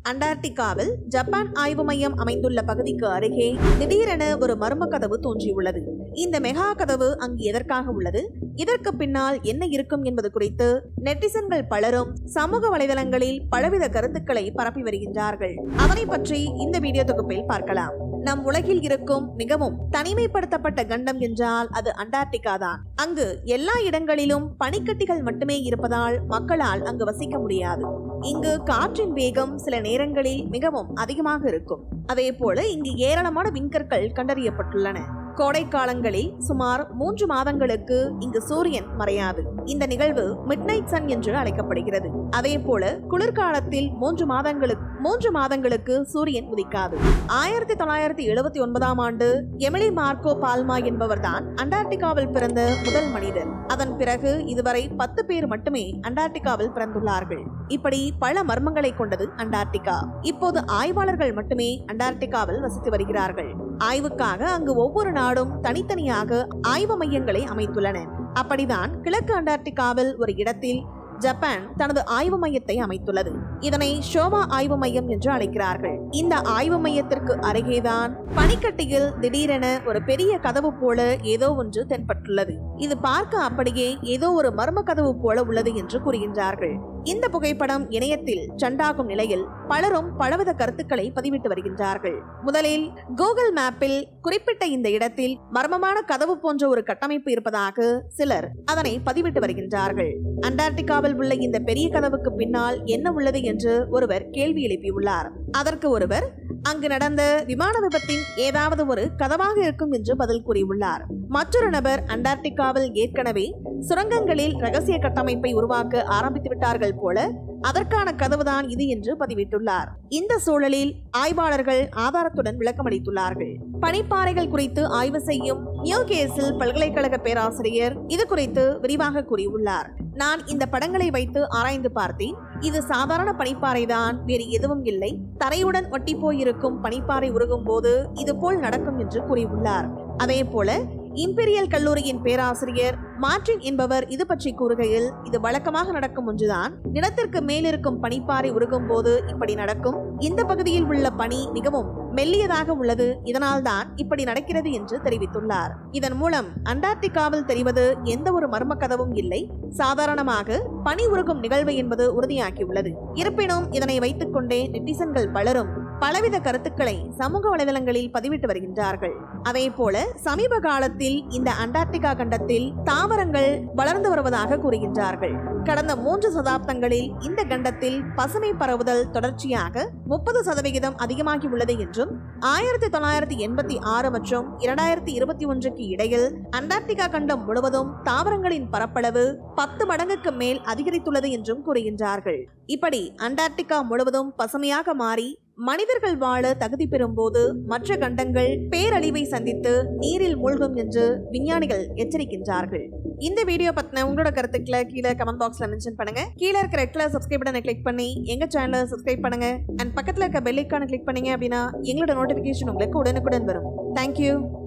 அண்டார்டிகாவில் Japan ஆய்வு மையம் அமைந்துள்ள பகுதிக்கு அருகே திடீரென ஒரு மர்ம கதவு தோன்றியுள்ளது இந்த மெகா கதவு அங்கு எதற்காக உள்ளது இதற்கு பின்னால் என்ன இருக்கும் என்பது குறித்து நெட்டிசன்கள் பலரும் சமூக வலைதளங்களில் பலவித கருத்துக்களை பரப்பி வருகின்றார்கள் அதனை பற்றி இந்த வீடியோ தொகுப்பில் பார்க்கலாம் நம் உலகில் இருக்கும் மிகவும் தனிமைப்படுத்தப்பட்ட கண்டம் என்றால் அது அண்டார்டிகா தான் அங்கு எல்லா இடங்களிலும் பனிக்கட்டிகள் மட்டுமே இருப்பதால் மக்களால் அங்கு வசிக்க முடியாது இங்கு காற்றின் வேகம் சில நேரங்களில் மிகவும் அதிகமாக இருக்கும் அதே போல இங்கு ஏராளமான விண்கற்கள் கண்டறியப்பட்டுள்ளன கோடை காலங்களில் சுமார் மூன்று மாதங்களுக்கு இங்கு சூரியன் மறையாது இந்த நிகழ்வு மிட்நைட் சன் என்று அழைக்கப்படுகிறது அதே போல குளிர்காலத்தில் மூன்று மாதங்களுக்கு மூன்று மாதங்களுக்கு சூரியன் உதிக்காது ஆயிரத்தி தொள்ளாயிரத்தி எழுபத்தி ஒன்பதாம் ஆண்டு எமிலி மார்க்கோ பால்மா என்பவர்தான் அண்டார்டிகாவில் பிறந்த முதல் மனிதர் அதன் பிறகு இதுவரை பத்து பேர் மட்டுமே அண்டார்டிகாவில் பிறந்துள்ளார்கள் இப்படி பல மர்மங்களை கொண்டது அண்டார்டிகா இப்போது ஆய்வாளர்கள் மட்டுமே அண்டார்டிகாவில் வசித்து வருகிறார்கள் ஆய்வுக்காக அங்கு ஒவ்வொரு நாடும் தனித்தனியாக ஆய்வு மையங்களை அமைத்துள்ளன அப்படிதான் கிழக்கு அண்டார்டிகாவில் ஒரு இடத்தில் ஜப்பான் தனது ஆய்வு மையத்தை அமைத்துள்ளது இதனை ஷோவா ஆய்வு மையம் என்று அழைக்கிறார்கள் இந்த ஆய்வு மையத்திற்கு அருகேதான் பனிக்கட்டியில் திடீரென ஒரு பெரிய கதவு போல ஏதோ ஒன்று தென்பட்டுள்ளது இது பார்க்க அப்படியே ஏதோ ஒரு மர்ம கதவு போல உள்ளது என்று கூறுகின்றார்கள் இந்த புகைப்படம் இணையத்தில் சண்டாகும் நிலையில் பலரும் பலவித கருத்துக்களை பதிவிட்டு வருகின்றார்கள் முதலில் கூகுள் மேப்பில் குறிப்பிட்ட இந்த இடத்தில் மர்மமான கதவு போன்ற ஒரு கட்டமைப்பு இருப்பதாக சிலர் அதனை பதிவிட்டு வருகின்றார்கள் அண்டார்டிகாவில் உள்ள இந்த பெரிய கதவுக்கு பின்னால் என்ன உள்ளது என்று ஒருவர் கேள்வி எழுப்பியுள்ளார் அதற்கு ஒருவர் அங்கு நடந்த விமான விபத்தின் ஏதாவது ஒரு கதவாக இருக்கும் என்று பதில் கூறியுள்ளார் மற்றொரு நபர் அண்டார்டிகாவில் ஏற்கனவே சுரங்கங்களில் ரகசிய கட்டமைப்பை உருவாக்க ஆரம்பித்து விட்டார்கள் போல அதற்கான கதவுதான் இது என்று பதிவிட்டுள்ளார் இந்த சூழலில் ஆய்வாளர்கள் ஆதாரத்துடன் விளக்கமளித்துள்ளார்கள் பனிப்பாறைகள் குறித்து ஆய்வு செய்யும் நியூ கேஸில் பல்கலைக்கழக பேராசிரியர் இது குறித்து விரிவாக கூறியுள்ளார் நான் இந்த படங்களை வைத்து ஆராய்ந்து பார்த்தேன் இது சாதாரண பனிப்பாறை தான் வேறு எதுவும் இல்லை தரையுடன் ஒட்டி போயிருக்கும் பனிப்பாறை உருகும் போது இது போல் நடக்கும் என்று கூறியுள்ளார் அதே போல இம்பீரியல் கல்லூரியின் பேராசிரியர் மார்டின் என்பவர் இது பற்றி கூறுகையில் இது வழக்கமாக நடக்கும் ஒன்றுதான் நிலத்திற்கு மேலிருக்கும் பனிப்பாறை உருகும் போது இப்படி நடக்கும் இந்த பகுதியில் உள்ள பனி மிகவும் மெல்லியதாக உள்ளது இதனால் தான் இப்படி நடக்கிறது என்று தெரிவித்துள்ளார் இதன் மூலம் அண்டார்டிகாவில் தெரிவது எந்த ஒரு மர்ம கதவும் இல்லை சாதாரணமாக பனி உருகும் நிகழ்வு என்பது உறுதியாகியுள்ளது இருப்பினும் இதனை வைத்துக் கொண்டே நெட்டிசன்கள் பலரும் பலவித கருத்துக்களை சமூக வலைதளங்களில் பதிவிட்டு வருகின்றார்கள் அதே போல சமீப காலத்தில் இந்த அண்டார்டிகா கண்டத்தில் தாவரங்கள் வளர்ந்து வருவதாக கூறுகின்றார்கள் கடந்த மூன்று சதாப்தங்களில் இந்த கண்டத்தில் பசுமை பரவுதல் தொடர்ச்சியாக முப்பது சதவிகிதம் அதிகமாகி உள்ளது என்றும் ஆயிரத்தி தொள்ளாயிரத்தி எண்பத்தி ஆறு மற்றும் இரண்டாயிரத்தி இருபத்தி ஒன்றுக்கு இடையில் அண்டார்டிகா கண்டம் முழுவதும் தாவரங்களின் பரப்பளவு பத்து மடங்குக்கு மேல் அதிகரித்துள்ளது என்றும் கூறுகின்றார்கள் இப்படி அண்டார்டிகா முழுவதும் பசுமையாக மாறி மனிதர்கள் வாழ தகுதி பெறும்போது மற்ற கண்டங்கள் பேரழிவை சந்தித்து நீரில் மூழ்கும் என்று விஞ்ஞானிகள் எச்சரிக்கின்றார்கள் இந்த வீடியோ பத்தின உங்களோட கருத்துக்களை கீழே கமெண்ட் பாக்ஸ்ல மென்ஷன் பண்ணுங்க கீழே இருக்கிற ரெட் கலர் சப்ஸ்கிரைப் பட்டனை கிளிக் பண்ணி எங்க சேனலை சப்ஸ்கிரைப் பண்ணுங்க அண்ட் பக்கத்துல இருக்க பெல் ஐக்கானை கிளிக் பண்ணீங்க அப்படின்னா எங்களோட நோட்டிபிகேஷன் உங்களுக்கு உடனுக்குடன் வரும் தேங்க்யூ